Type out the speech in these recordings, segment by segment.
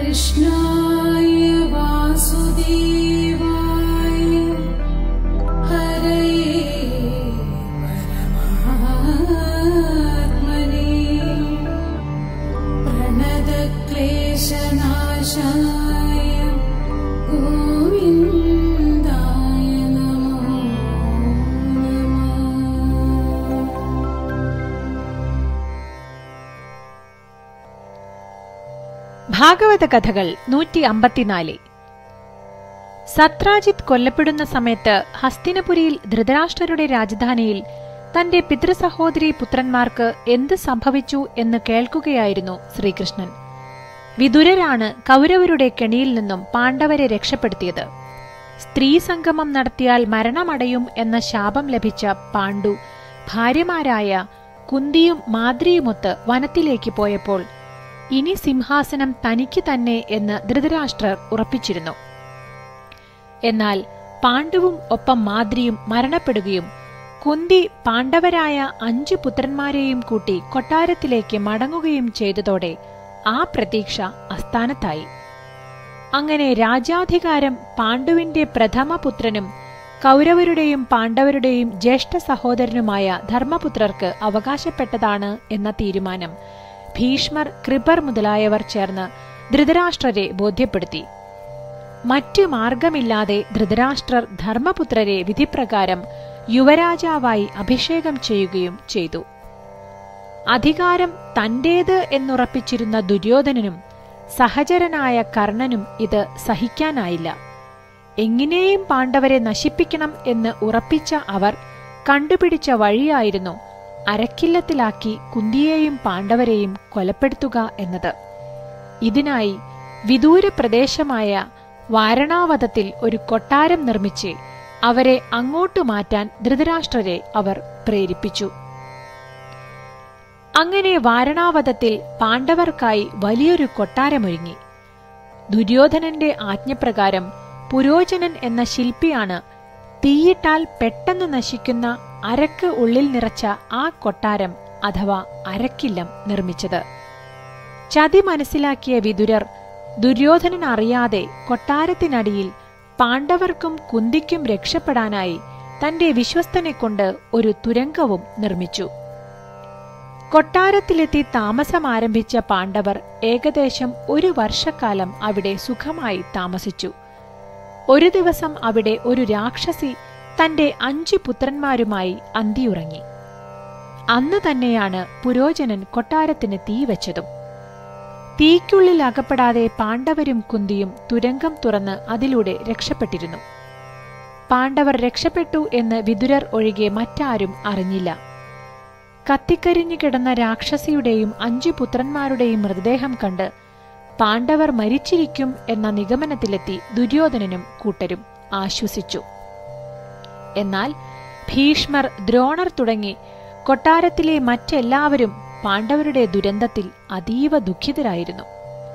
कृष्णाय वासुदेवाय हरये परमात्मने प्रणतक्लेशनाशाय गोविन्दाय नमो नमः ഭാഗവത കഥകൾ നൂറ്റി അമ്പത്തിനാല് സത്രാജിത്ത് കൊല്ലപ്പെടുന്ന സമയത്ത് ഹസ്തിനപുരിയിൽ ധൃതരാഷ്ട്രരുടെ രാജധാനിയിൽ തന്റെ പിതൃസഹോദരി പുത്രന്മാർക്ക് എന്ത് സംഭവിച്ചു എന്ന് കേൾക്കുകയായിരുന്നു ശ്രീകൃഷ്ണൻ വിതുരരാണ് കൗരവരുടെ കെണിയിൽ നിന്നും പാണ്ഡവരെ രക്ഷപ്പെടുത്തിയത് സ്ത്രീ സംഗമം നടത്തിയാൽ മരണമടയും എന്ന ശാപം ലഭിച്ച പാണ്ഡു ഭാര്യമാരായ കുന്തിയും മാദ്രിയുമൊത്ത് വനത്തിലേക്ക് പോയപ്പോൾ ഇനി സിംഹാസനം തനിക്ക് തന്നെ എന്ന് ധൃതരാഷ്ട്രർ ഉറപ്പിച്ചിരുന്നു എന്നാൽ പാണ്ഡുവും ഒപ്പം മാദ്രിയും മരണപ്പെടുകയും കുന്തി പാണ്ഡവരായ അഞ്ചു പുത്രന്മാരെയും കൂട്ടി കൊട്ടാരത്തിലേക്ക് മടങ്ങുകയും ചെയ്തതോടെ ആ പ്രതീക്ഷ അസ്ഥാനത്തായി അങ്ങനെ രാജാധികാരം പാണ്ഡുവിന്റെ പ്രഥമ പുത്രനും കൗരവരുടെയും പാണ്ഡവരുടെയും ജ്യേഷ്ഠ സഹോദരനുമായ ധർമ്മപുത്രർക്ക് അവകാശപ്പെട്ടതാണ് എന്ന തീരുമാനം ഭീഷ്മർ കൃപർ മുതലായവർ ചേർന്ന് ധൃതരാഷ്ട്രരെ ബോധ്യപ്പെടുത്തി മറ്റു മാർഗമില്ലാതെ ധൃതരാഷ്ട്രർ ധർമ്മപുത്രരെ വിധിപ്രകാരം യുവരാജാവായി അഭിഷേകം ചെയ്യുകയും ചെയ്തു അധികാരം തന്റേത് എന്നുറപ്പിച്ചിരുന്ന ദുര്യോധനനും സഹചരനായ കർണനും ഇത് സഹിക്കാനായില്ല എങ്ങനെയും പാണ്ഡവരെ നശിപ്പിക്കണം എന്ന് ഉറപ്പിച്ച അവർ കണ്ടുപിടിച്ച വഴിയായിരുന്നു അരക്കില്ലത്തിലാക്കി കുന്തിയെയും പാണ്ഡവരെയും കൊലപ്പെടുത്തുക എന്നത് ഇതിനായി വിദൂര പ്രദേശമായ വാരണാവതത്തിൽ ഒരു കൊട്ടാരം നിർമ്മിച്ച് അവരെ അങ്ങോട്ടു മാറ്റാൻ ധൃതരാഷ്ട്രരെ അവർ പ്രേരിപ്പിച്ചു അങ്ങനെ വാരണാവതത്തിൽ പാണ്ഡവർക്കായി വലിയൊരു കൊട്ടാരമൊരുങ്ങി ദുര്യോധനന്റെ ആജ്ഞപ്രകാരം പുരോചനൻ എന്ന ശില്പിയാണ് തീയിട്ടാൽ പെട്ടെന്ന് നശിക്കുന്ന അരക്ക് ഉള്ളിൽ നിറച്ച ആ കൊട്ടാരം അഥവാ അരക്കില്ലം നിർമ്മിച്ചത് ചതി മനസ്സിലാക്കിയ വിതുരർ ദുര്യോധനൻ അറിയാതെ കൊട്ടാരത്തിനടിയിൽ പാണ്ഡവർക്കും കുന്തിക്കും രക്ഷപ്പെടാനായി തന്റെ വിശ്വസ്തനെ കൊണ്ട് ഒരു തുരങ്കവും നിർമ്മിച്ചു കൊട്ടാരത്തിലെത്തി താമസം ആരംഭിച്ച പാണ്ഡവർ ഏകദേശം ഒരു വർഷക്കാലം അവിടെ സുഖമായി താമസിച്ചു ഒരു ദിവസം അവിടെ ഒരു രാക്ഷസി തന്റെ അഞ്ചു പുത്രന്മാരുമായി അന്തിയുറങ്ങി അന്ന് തന്നെയാണ് പുരോചനൻ കൊട്ടാരത്തിന് തീ വെച്ചതും തീക്കുള്ളിൽ അകപ്പെടാതെ പാണ്ഡവരും കുന്തിയും തുരങ്കം തുറന്ന് അതിലൂടെ രക്ഷപ്പെട്ടിരുന്നു പാണ്ഡവർ രക്ഷപ്പെട്ടു എന്ന് വിതുരർ ഒഴികെ മറ്റാരും അറിഞ്ഞില്ല കത്തിക്കരിഞ്ഞു കിടന്ന രാക്ഷസിയുടെയും അഞ്ചു പുത്രന്മാരുടെയും മൃതദേഹം കണ്ട് പാണ്ഡവർ മരിച്ചിരിക്കും എന്ന നിഗമനത്തിലെത്തി ദുര്യോധനനും കൂട്ടരും ആശ്വസിച്ചു എന്നാൽ ഭീഷ്മർ ദ്രോണർ തുടങ്ങി കൊട്ടാരത്തിലെ മറ്റെല്ലാവരും പാണ്ഡവരുടെ ദുരന്തത്തിൽ അതീവ ദുഃഖിതരായിരുന്നു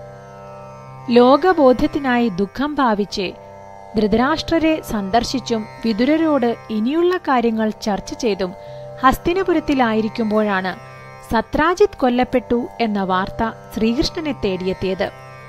ലോകബോധ്യത്തിനായി ദുഃഖം ഭാവിച്ച് ധൃതരാഷ്ട്രരെ സന്ദർശിച്ചും വിതുരരോട് ഇനിയുള്ള കാര്യങ്ങൾ ചർച്ച ചെയ്തും ഹസ്തിനപുരത്തിലായിരിക്കുമ്പോഴാണ് സത്രാജിത്ത് കൊല്ലപ്പെട്ടു എന്ന വാർത്ത ശ്രീകൃഷ്ണനെ തേടിയെത്തിയത്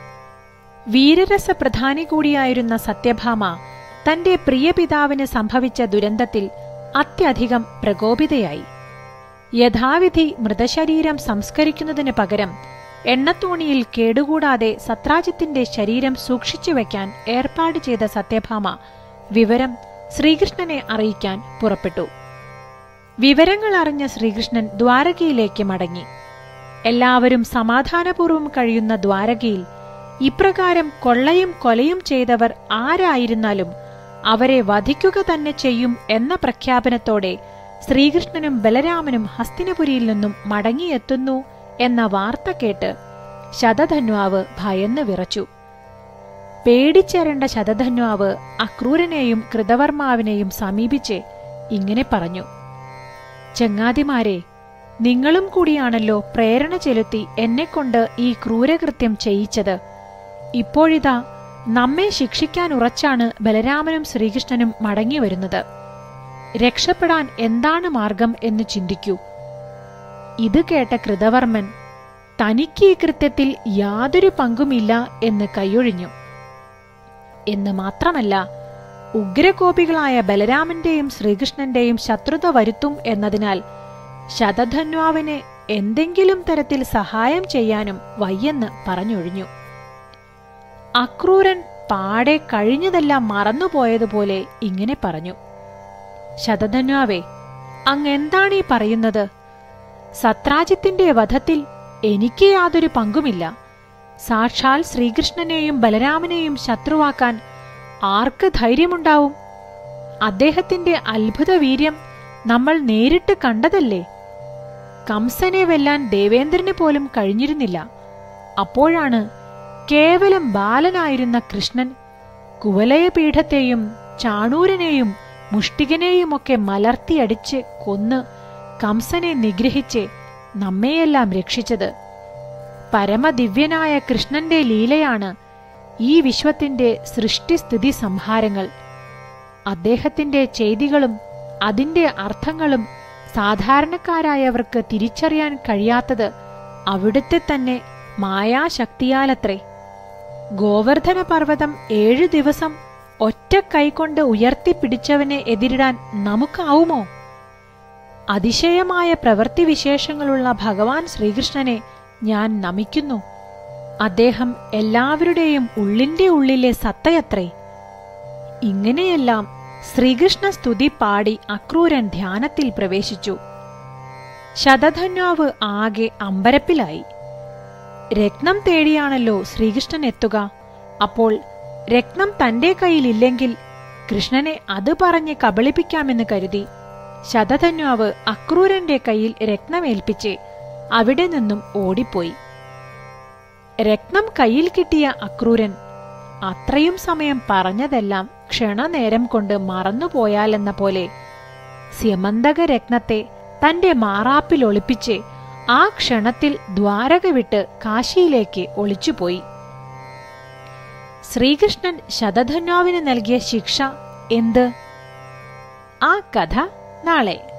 വീരരസ പ്രധാനി കൂടിയായിരുന്ന സത്യഭാമ തന്റെ പ്രിയപിതാവിന് സംഭവിച്ച ദുരന്തത്തിൽ അത്യധികം പ്രകോപിതയായി യഥാവിധി മൃതശരീരം സംസ്കരിക്കുന്നതിന് പകരം എണ്ണത്തോണിയിൽ കേടുകൂടാതെ സത്രാജിത്തിന്റെ ശരീരം സൂക്ഷിച്ചു വെക്കാൻ ഏർപ്പാട് ചെയ്ത സത്യഭാമ വിവരം ശ്രീകൃഷ്ണനെ അറിയിക്കാൻ പുറപ്പെട്ടു വിവരങ്ങൾ അറിഞ്ഞ ശ്രീകൃഷ്ണൻ ദ്വാരകയിലേക്ക് മടങ്ങി എല്ലാവരും സമാധാനപൂർവ്വം കഴിയുന്ന ദ്വാരകയിൽ ഇപ്രകാരം കൊള്ളയും കൊലയും ചെയ്തവർ ആരായിരുന്നാലും അവരെ വധിക്കുക തന്നെ ചെയ്യും എന്ന പ്രഖ്യാപനത്തോടെ ശ്രീകൃഷ്ണനും ബലരാമനും ഹസ്തിനപുരിയിൽ നിന്നും മടങ്ങിയെത്തുന്നു എന്ന വാർത്ത കേട്ട് ശതധന്വാവ് ഭയന്ന് വിറച്ചു പേടിച്ചേരേണ്ട ശതധന്വാവ് അക്രൂരനെയും കൃതവർമാവിനെയും സമീപിച്ച് ഇങ്ങനെ പറഞ്ഞു ചങ്ങാതിമാരെ നിങ്ങളും കൂടിയാണല്ലോ പ്രേരണ ചെലുത്തി എന്നെക്കൊണ്ട് ഈ ക്രൂരകൃത്യം ചെയ്യിച്ചത് ഇപ്പോഴിതാ നമ്മെ ശിക്ഷിക്കാൻ ഉറച്ചാണ് ബലരാമനും ശ്രീകൃഷ്ണനും മടങ്ങി വരുന്നത് രക്ഷപ്പെടാൻ എന്താണ് മാർഗം എന്ന് ചിന്തിക്കൂ ഇത് കേട്ട കൃതവർമ്മൻ തനിക്ക് ഈ കൃത്യത്തിൽ യാതൊരു പങ്കുമില്ല എന്ന് കൈയൊഴിഞ്ഞു എന്ന് മാത്രമല്ല ഉഗ്രകോപികളായ ബലരാമന്റെയും ശ്രീകൃഷ്ണന്റെയും ശത്രുത വരുത്തും എന്നതിനാൽ ശതധന്വാവിന് എന്തെങ്കിലും തരത്തിൽ സഹായം ചെയ്യാനും വയ്യെന്ന് പറഞ്ഞൊഴിഞ്ഞു അക്രൂരൻ പാടെ കഴിഞ്ഞതെല്ലാം മറന്നുപോയതുപോലെ ഇങ്ങനെ പറഞ്ഞു ശതധന്വാവേ അങ്ങെന്താണ് ഈ പറയുന്നത് സത്രാജിത്തിന്റെ വധത്തിൽ എനിക്ക് യാതൊരു പങ്കുമില്ല സാക്ഷാൽ ശ്രീകൃഷ്ണനെയും ബലരാമനെയും ശത്രുവാക്കാൻ ആർക്ക് ധൈര്യമുണ്ടാവും അദ്ദേഹത്തിന്റെ അത്ഭുത വീര്യം നമ്മൾ നേരിട്ട് കണ്ടതല്ലേ കംസനെ വെല്ലാൻ ദേവേന്ദ്രന് പോലും കഴിഞ്ഞിരുന്നില്ല അപ്പോഴാണ് കേവലം ബാലനായിരുന്ന കൃഷ്ണൻ കുവലയപീഠത്തെയും ചാണൂരനെയും മുഷ്ടികനെയുമൊക്കെ മലർത്തിയടിച്ച് കൊന്ന് കംസനെ നിഗ്രഹിച്ച് നമ്മെയെല്ലാം രക്ഷിച്ചത് പരമദിവ്യനായ കൃഷ്ണന്റെ ലീലയാണ് ഈ വിശ്വത്തിന്റെ സൃഷ്ടിസ്ഥിതി സംഹാരങ്ങൾ അദ്ദേഹത്തിന്റെ ചെയ്തികളും അതിന്റെ അർത്ഥങ്ങളും സാധാരണക്കാരായവർക്ക് തിരിച്ചറിയാൻ കഴിയാത്തത് അവിടുത്തെ തന്നെ മായാശക്തിയാലത്രേ ഗോവർദ്ധന പർവ്വതം ഏഴു ദിവസം ഒറ്റ കൈകൊണ്ട് ഉയർത്തിപ്പിടിച്ചവനെ എതിരിടാൻ നമുക്കാവുമോ അതിശയമായ പ്രവൃത്തി വിശേഷങ്ങളുള്ള ഭഗവാൻ ശ്രീകൃഷ്ണനെ ഞാൻ നമിക്കുന്നു അദ്ദേഹം എല്ലാവരുടെയും ഉള്ളിന്റെ ഉള്ളിലെ സത്തയത്രേ ഇങ്ങനെയെല്ലാം ശ്രീകൃഷ്ണ സ്തുതി പാടി അക്രൂരൻ ധ്യാനത്തിൽ പ്രവേശിച്ചു ശതധന്വാവ് ആകെ അമ്പരപ്പിലായി രത്നം തേടിയാണല്ലോ ശ്രീകൃഷ്ണൻ എത്തുക അപ്പോൾ രത്നം തന്റെ കയ്യിലില്ലെങ്കിൽ കൃഷ്ണനെ അത് പറഞ്ഞ് കബളിപ്പിക്കാമെന്ന് കരുതി ശതധന്വാവ് അക്രൂരന്റെ കയ്യിൽ രത്നമേൽപ്പിച്ച് അവിടെ നിന്നും ഓടിപ്പോയി രത്നം കയ്യിൽ കിട്ടിയ അക്രൂരൻ അത്രയും സമയം പറഞ്ഞതെല്ലാം ക്ഷണനേരം കൊണ്ട് മറന്നുപോയാലെന്ന പോലെ സ്യമന്തക രത്നത്തെ തന്റെ മാറാപ്പിൽ ഒളിപ്പിച്ച് ആ ക്ഷണത്തിൽ ദ്വാരക വിട്ട് കാശിയിലേക്ക് ഒളിച്ചുപോയി ശ്രീകൃഷ്ണൻ ശതധന്വാവിന് നൽകിയ ശിക്ഷ എന്ത് ആ കഥ നാളെ